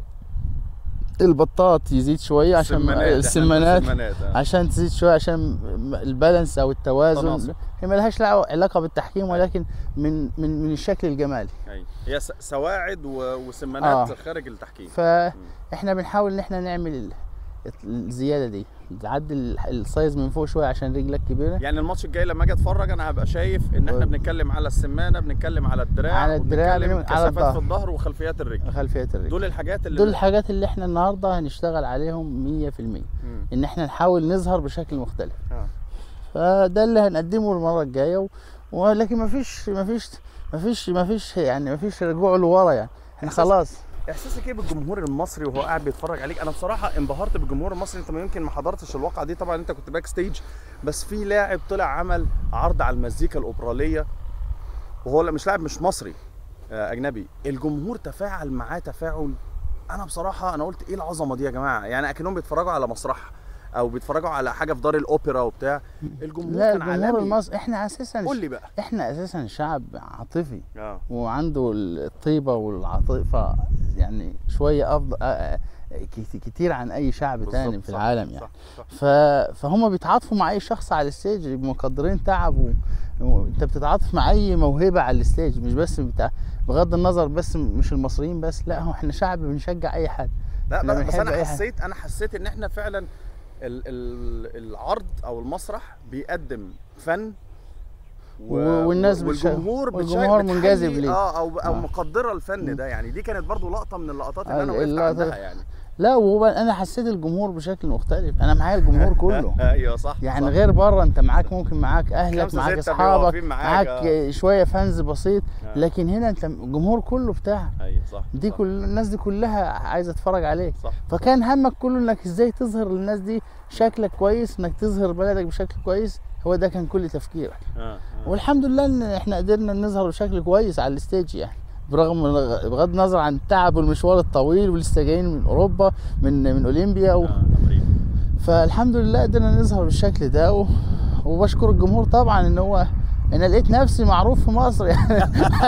البطاط يزيد شويه عشان السمانات إحنا السمانات السمانات آه. عشان تزيد شويه عشان البالانس او التوازن تناسق. هي ملهاش لع- علاقه بالتحكيم ولكن من من من الشكل الجمالي أيوة. هي س- سواعد و- وسمانات آه. خارج التحكيم فاحنا بنحاول ان احنا نعمل ال- الزياده دي تعدل ال- السايز من فوق شويه عشان رجلك كبيره يعني الماتش الجاي لما اجي اتفرج انا هبقى شايف ان احنا و- بنتكلم على السمانه بنتكلم على الدراع على الدراع، وبنتكلم بنتكلم على كثافات في الظهر. الظهر وخلفيات الرجل خلفيه الرجل دول الحاجات اللي دول الحاجات اللي احنا النهارده هنشتغل عليهم 100% مم. ان احنا نحاول نظهر بشكل مختلف آه. فده اللي هنقدمه المره الجايه و... ولكن مفيش مفيش مفيش مفيش يعني مفيش رجوع لورا يعني احنا إحساس- خلاص احساسك ايه بالجمهور المصري وهو قاعد بيتفرج عليك انا بصراحه انبهرت بالجمهور المصري انت ما يمكن ما حضرتش الواقعه دي طبعا انت كنت باك ستيج بس في لاعب طلع عمل عرض على المزيكا الاوبراليه وهو لا- مش لاعب مش مصري آه، اجنبي الجمهور تفاعل معاه تفاعل انا بصراحه انا قلت ايه العظمه دي يا جماعه يعني اكنهم بيتفرجوا على مسرح او بيتفرجوا على حاجه في دار الاوبرا وبتاع الجمهور لا كان الجمهور عالمي المصري احنا اساسا قول لي بقى احنا اساسا شعب عاطفي اه وعنده الطيبه والعاطفه يعني شويه افضل آه، آه، كت- كتير عن اي شعب تاني بالظبط، في صح، العالم يعني صح صح ف... فهم بيتعاطفوا مع اي شخص على الستيج مقدرين تعبه وانت بتتعاطف مع اي موهبه على الستيج مش بس بتاع بغض النظر بس مش المصريين بس لا هو احنا شعب بنشجع اي حد لا إحنا بس, بس بنحب انا أي حاجة. حسيت انا حسيت ان احنا فعلا ال ال العرض او المسرح بيقدم فن و- والناس بتش- والجمهور بتش- والجمهور بتحيي- منجذب ليه. اه او او آه. مقدره الفن ده يعني دي كانت برضو لقطه من اللقطات اللي انا ال- وقفت اللقطة عندها يعني لا وهو انا حسيت الجمهور بشكل مختلف انا معايا الجمهور كله ايوه صح يعني صح. غير بره انت معاك ممكن معاك اهلك خمسة معاك ستة بيبقوا اصحابك واقفين معاك، معاك آه. شويه فانز بسيط آه. لكن هنا انت الجمهور كله بتاعك ايوه صح دي صح. كل الناس دي كلها عايزه تتفرج عليك صح فكان همك كله انك ازاي تظهر للناس دي شكلك كويس انك تظهر بلدك بشكل كويس هو ده كان كل تفكيرك آه. آه. والحمد لله ان احنا قدرنا نظهر بشكل كويس على الستيج يعني برغم من بغض النظر عن التعب والمشوار الطويل ولسه جايين من اوروبا من من اولمبيا و... آه. أمريكا. فالحمد لله قدرنا نظهر بالشكل ده و... وبشكر الجمهور طبعا ان هو انا لقيت نفسي معروف في مصر يعني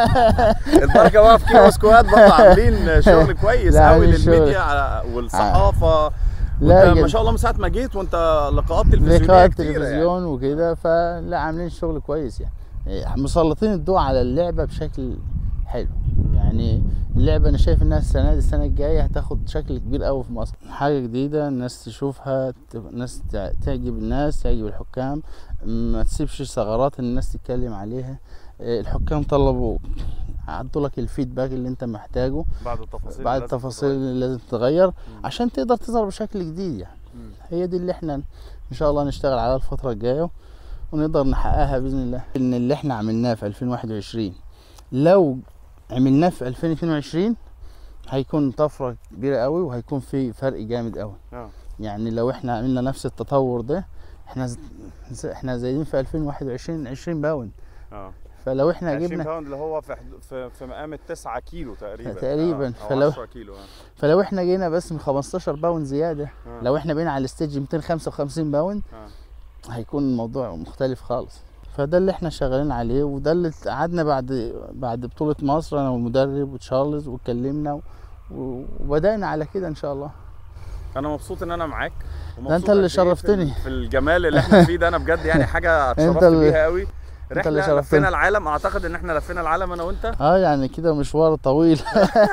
البركه بقى في كيمو سكواد برضه عاملين شغل كويس لا، قوي عاملين شغل. للميديا على- والصحافه لا وانت ما جد. شاء الله من ساعه ما جيت وانت لقاءات تلفزيونيه لقاء كتيرة يعني. التلفزيون وكده فلا عاملين شغل كويس يعني إيه، مسلطين الضوء على اللعبه بشكل حلو يعني اللعبه انا شايف انها السنه دي السنه الجايه هتاخد شكل كبير قوي في مصر حاجه جديده الناس تشوفها تب- الناس تع- تعجب الناس تعجب الحكام ما تسيبش ثغرات إن الناس تتكلم عليها إيه، الحكام طلبوا عدوا لك الفيدباك اللي انت محتاجه بعد التفاصيل بعد لازم التفاصيل تتغير. اللي لازم تتغير عشان تقدر تظهر بشكل جديد يعني مم. هي دي اللي احنا ان شاء الله نشتغل عليها الفترة الجاية ونقدر نحققها بإذن الله ان اللي احنا عملناه في 2021 لو عملناه في 2022 هيكون طفرة كبيرة قوي وهيكون في فرق جامد قوي آه. يعني لو احنا عملنا نفس التطور ده احنا ز... ز- احنا زايدين في 2021 20 باوند اه فلو احنا 20 جبنا باوند اللي هو في حدود- في, في مقام ال 9 كيلو تقريبا تقريباً. آه. فلو- او 10 كيلو آه. فلو احنا جينا بس من 15 باوند زيادة آه. لو احنا بقينا على الستيج 255 باوند آه. هيكون الموضوع مختلف خالص فده اللي احنا شغالين عليه وده اللي قعدنا بعد بعد بطولة مصر انا والمدرب وتشارلز واتكلمنا و- وبدأنا على كده ان شاء الله انا مبسوط ان انا معاك ده انت اللي شرفتني. في الجمال اللي احنا فيه ده انا بجد يعني حاجه اتشرفت اللي- بيها قوي انت اللي رحله شرفتني. لفينا العالم اعتقد ان احنا لفينا العالم انا وانت اه يعني كده مشوار طويل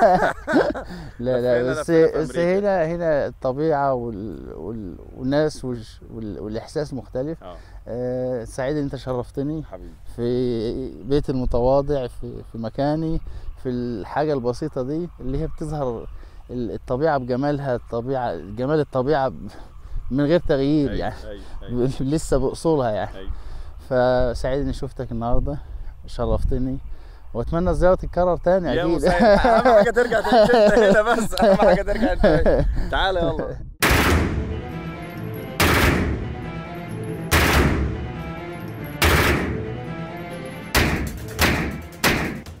لا لا لفينا- بس لفينا في بس أمريكا. هنا هنا الطبيعة وال وال والناس والش- وال والاحساس مختلف اه آه سعيد ان انت شرفتني حبيبي في بيت المتواضع في في مكاني في الحاجة البسيطة دي اللي هي بتظهر ال- الطبيعة بجمالها الطبيعة جمال الطبيعة ب- من غير تغيير أيوة، يعني أيوة، أيوة، لسه بأصولها يعني أيوة. فسعيد اني شفتك النهارده شرفتني واتمنى الزيارة تتكرر تاني يا اكيد مساعد اهم حاجه ترجع تاني هنا بس اهم حاجه ترجع تاني تعالى يلا